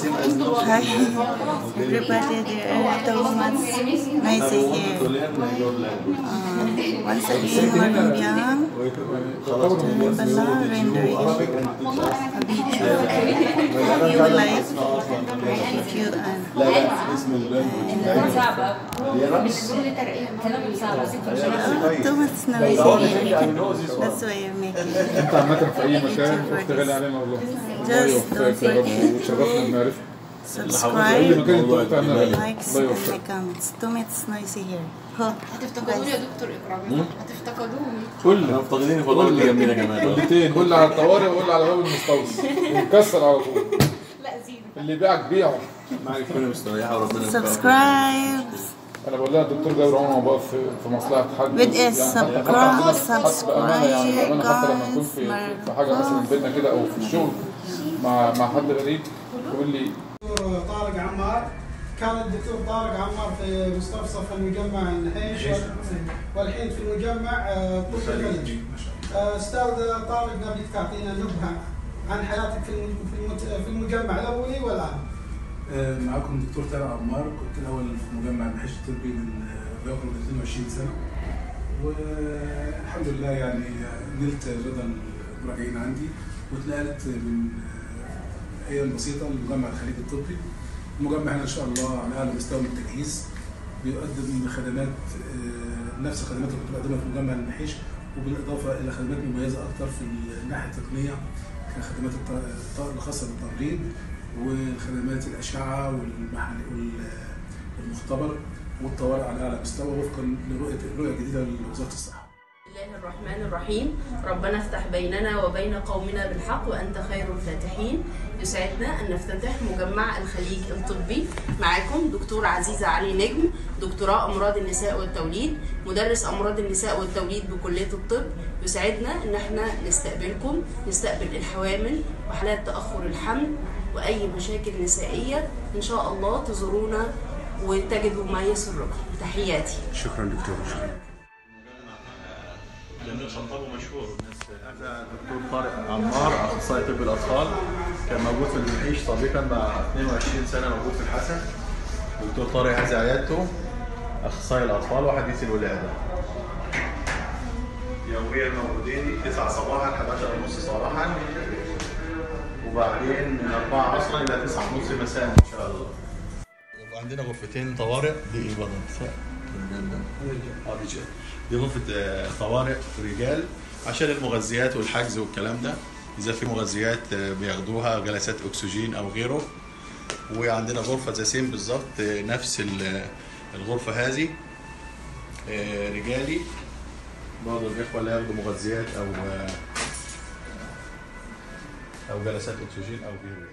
same as now. Hi, everybody. There are Thomas. Nice here. Uh, once again, Walumbiyang. Bala rendering a video. You will like very cute and Thomas now is here. That's why you're making. انت عامة في اي مكان اخت غالي علينا والله الله يوفقك يا رب وشرفنا بمعرفتك في اي Subscribe, مكان انت قلت عنها غالي likes, الله and يوفقك comments. Thomas noisy here. Huh. هتفتقدوني يا دكتور اكرامي هتفتقدوني كل احنا مفتقدين الفضاء اللي جنبنا كمان كلتين قول على الطوارئ وقول على باب المستوصف ونكسر على طول لا زينة اللي يبيعك بيعه معاك تكوني مستريحه وربنا يوفقك. Subscribe. انا بقول لها الدكتور جابر عمر بقف في في مصلحه حد With a subscribe, حد بامانه يعني بامانه حتى لما اكون في في حاجه مثلا في بيتنا كده او في الشغل مع مع حد غريب يقول لي الدكتور طارق عمار كان الدكتور طارق عمار في مستوصف المجمع النحيش وال- والحين في المجمع آه، طب الملك آه، استاذ طارق نبيك تعطينا نبذه عن حياتك في الم- في المت- في المجمع الاولي والان آه، معاكم دكتور طارق عمار كنت الاول في مجمع المحيش الطبي من آه، بياخد 22 سنه والحمد لله يعني آه، نلت رضا المراجعين عندي واتنقلت من آه، ايام بسيطه لمجمع الخليج الطبي المجمع هنا ان شاء الله على اعلى مستوى من التجهيز بيقدم خدمات آه، نفس الخدمات اللي كنت بقدمها في مجمع المحيش وبالاضافه الى خدمات مميزه اكتر في الناحيه التقنيه كخدمات الط- الط- الخاصه بالتمريض وخدمات الاشعه والمحل وال- والمختبر والطوارئ على اعلى مستوى وفقا لرؤيه رؤيه جديده لوزاره الصحه. بسم الله الرحمن الرحيم ربنا افتح بيننا وبين قومنا بالحق وأنت خير الفاتحين يسعدنا أن نفتتح مجمع الخليج الطبي معاكم دكتور عزيزة علي نجم دكتوراه أمراض النساء والتوليد مدرس أمراض النساء والتوليد بكلية الطب يسعدنا أن احنا نستقبلكم نستقبل الحوامل وحالات تأخر الحمل وأي مشاكل نسائية إن شاء الله تزورونا وتجدوا ما يسركم تحياتي شكرا دكتور شكرا جميل خطاب مشهور الناس انا الدكتور طارق عمار اخصائي طب الاطفال كان موجود في المحيش سابقا مع 22 سنه موجود في الحسن دكتور طارق هذه عيادته اخصائي الاطفال وحديث الولاده يوميا موجودين 9 صباحا 11 ونص صباحا وبعدين من 4 عصرا الى 9 ونص مساء ان شاء الله وعندنا غرفتين طوارئ دي ايه بقى اه رجال دي غرفة آه، طوارئ رجال عشان المغذيات والحجز والكلام ده إذا في مغذيات آه، بياخدوها جلسات أكسجين أو غيره وعندنا غرفة زي سين بالظبط آه، نفس ال- الغرفة هذه آه، رجالي برضه الإخوة اللي ياخدوا مغذيات أو آه، أو جلسات أكسجين أو غيره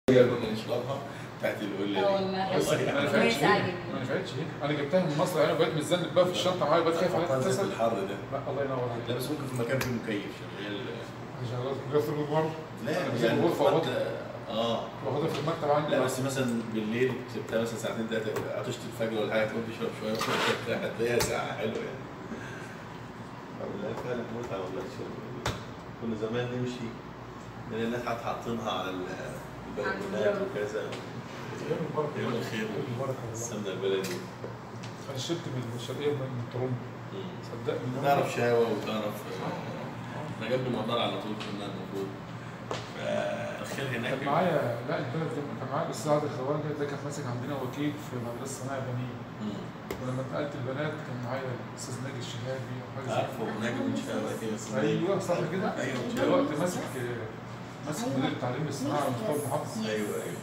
نشربها بتاعت ال اه والله بس والله ما يعني. نفعتش كويسة هيك عجبني. ما نفعتش هيك انا جبتها من مصر يعني بقيت متزنق بقى في الشنطه معايا بقيت خايف عليها حطها زي تتكسر الحر ده لا الله ينور عليك لا بس ممكن في مكان فيه مكيف شغال عشان خلاص جبت له المره لا أنا يعني يعني غرفه وقت- واخدها اه واخدها في المكتب عندي لا بس مثلا بالليل سبتها مثلا ساعتين ثلاثة عطشت الفجر ولا حاجة تقوم تشرب شوية وترتاح هتلاقيها ساعة حلوة يعني. لا فعلا متعة والله الشرب كنا زمان نمشي نلاقي الناس حاطة حاطينها على ال- البلكونات وكذا يوم الخير السمنة البلدي انا شربت من الشرقيه من الترمب صدقني تعرف شاوة وتعرف احنا جنب المطار على طول كنا المفروض فالخير هناك كان معايا لا البلد ده كان معايا الاستاذ عادل الخواجه ده كان ماسك عندنا وكيل في مدرسه صناعه بنين مم. ولما اتنقلت البنات كان معايا الاستاذ ناجي الشهابي وحاجه زي عارفه ناجي من شاوة كده كده. ايوه صح كده ايوه دلوقتي ماسك ماسك مدير التعليم الصناعي ومختار محافظ ايوه ايوه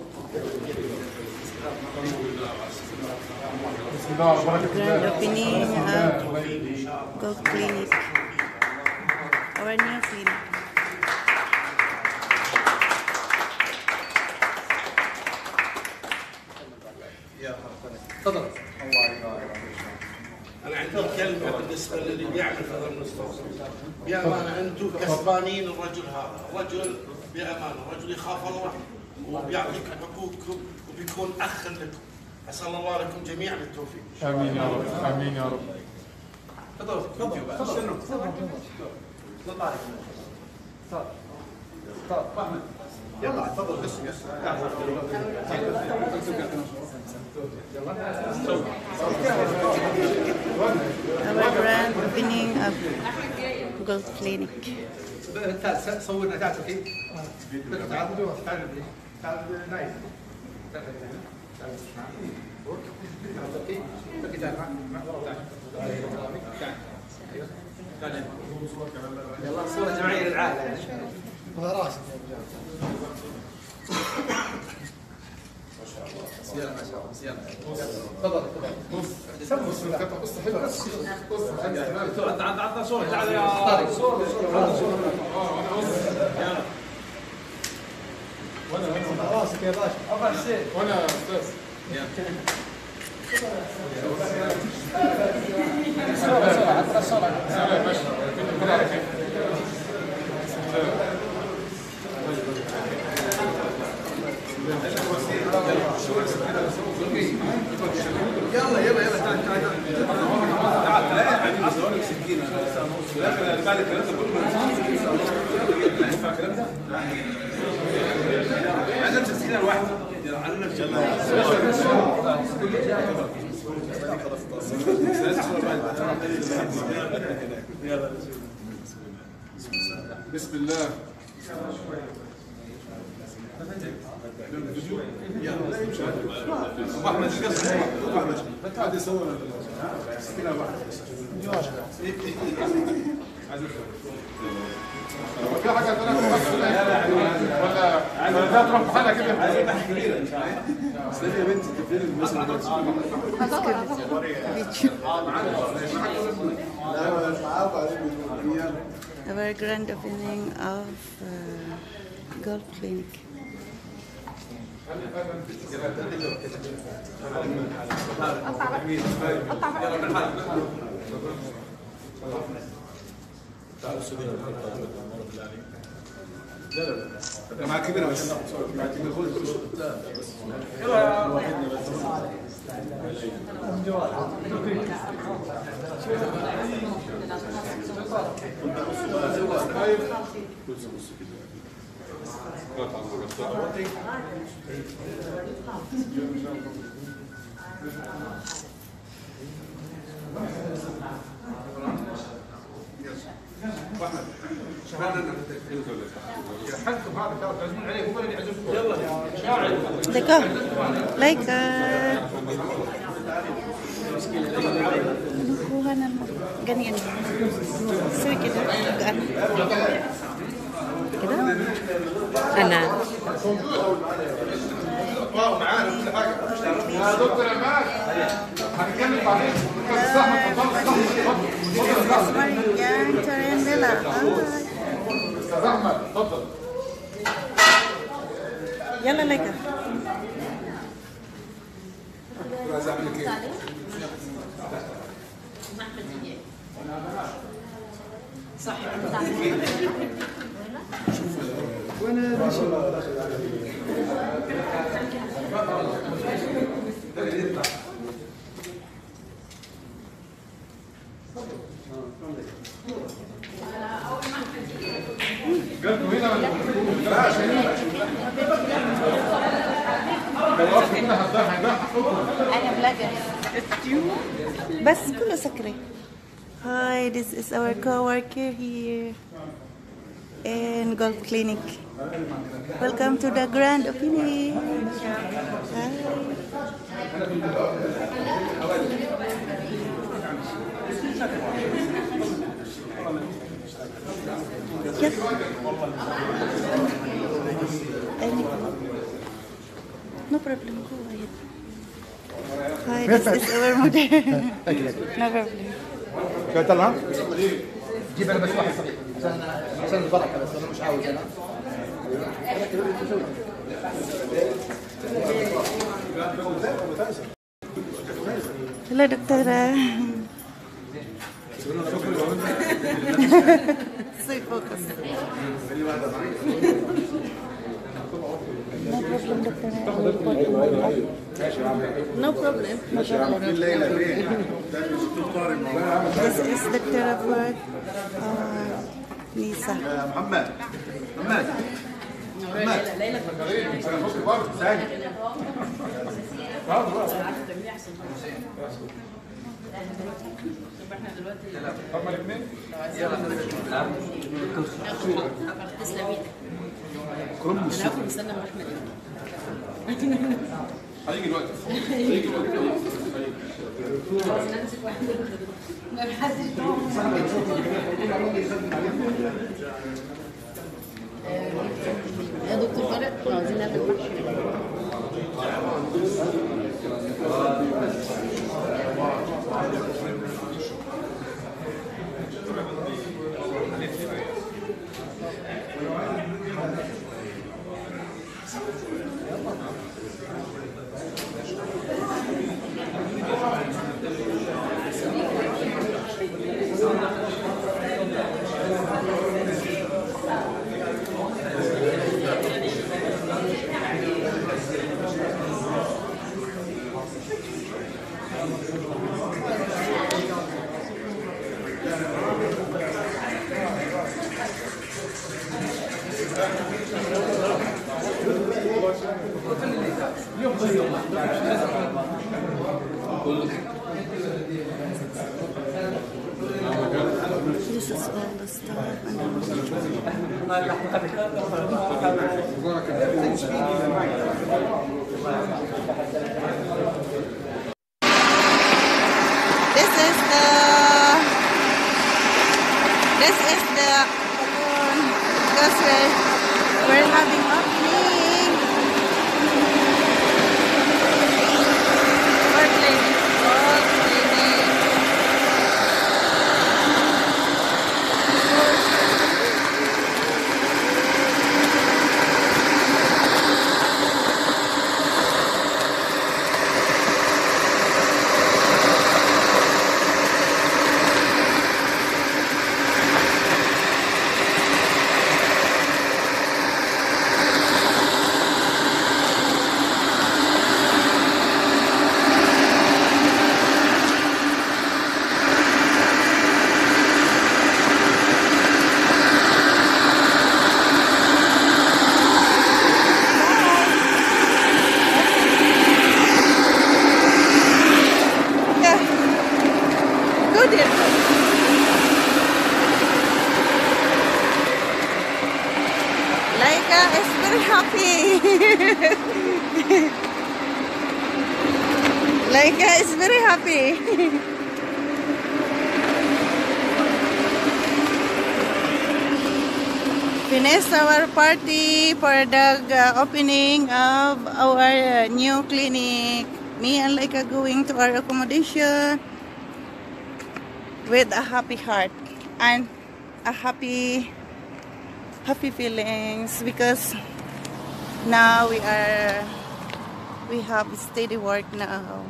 بسم الله على بركه Grand الله opening بسم of الله. Go Clinic. Our new clinic. انا عندي كلمه بالنسبه للي بيعمل في هذا المستوصف بامانه انتم كسبانين الرجل هذا رجل بامانه رجل يخاف الله وبيعطيكم حقوقكم وبيكون اخا لكم اسال الله لكم جميعا التوفيق امين يا رب امين يا رب Our grand opening of Gold Clinic. تعال صورنا تعال تعال تعال تعال تعال نايف يلا صورة جماعية للعائلة راسك سيارة ما شاء الله سيارة تفضل تفضل بص القطعه بص حلوه بص بص عطنا عطنا عطنا صورة تعال يا صورة راسك يا باشا ابغى حسين وانا يا استاذ سلام يا باشا كل على خير بسم الله يلا يلا يلا تعال تعال تعال تعال تعال سكينة لا بعد الكلام ده كله ينفع الكلام ده؟ انا امسك سكينة لوحدي انا نفسي بسم الله احمد القصر احمد هذه صور سكينة واحدة في حاجه ثانيه تخص ولا ولا ده تروح بحالها كده استني يا بنتي انت فين المثل ده؟ Our grand opening of uh, Gold Clinic. مع كبيرة بس مع كبيرة خذ حقكم هذا ترى تعزمون عليه هو اللي يعزمكم يلا Let go. Like uh, kuha na mo. Ganyan. Sige kita. Gaan. Kita. Ana. يا دكتور عماد هنتكلم بعدين استاذ احمد اتفضل استاذ احمد اتفضل Yan, Tarendela. استاذ احمد اتفضل يلا ليكا عايز اعمل لك ايه؟ صح جاتوا هنا ولا لا عشان لو وقفت كده هتضيع هيضيع حقكم أنا بلاجر بس كله سكري Hi, this is our co-worker here in Golf Clinic. Welcome to the grand opening. Hi. Yes. Any- No problem, go ahead. Hi, this is our mother. no problem. شوية طلع جيب انا بس واحد صغير عشان عشان البركه بس انا مش عاوز انا Hello, doktora. Stay focused. No problem, doktora. No problem. No problem. This is Dr. Abad uh, Nisa. محمد محمد محمد هما الاثنين تسلم ايدك انا هاخد استنى اما احمد هيجي الوقت هيجي الوقت نمسك واحد ما حدش يا دكتور طارق احنا عاوزين نعمل محشي This is all the stuff. and This is the this is the balloon because we're we're having opening. We're playing ball cleaning. Yeah. Go there. Laika is very happy. Laika is very happy. Finished our party for the uh, opening of our uh, new clinic. Me and Laika going to our accommodation with a happy heart and a happy happy feelings because now we are we have steady work now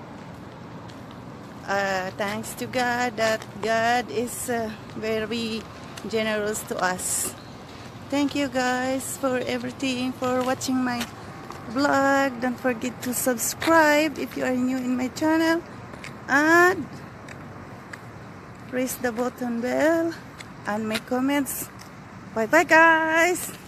uh, thanks to God that God is uh, very generous to us thank you guys for everything for watching my vlog don't forget to subscribe if you are new in my channel and press the button bell and make comments bye bye guys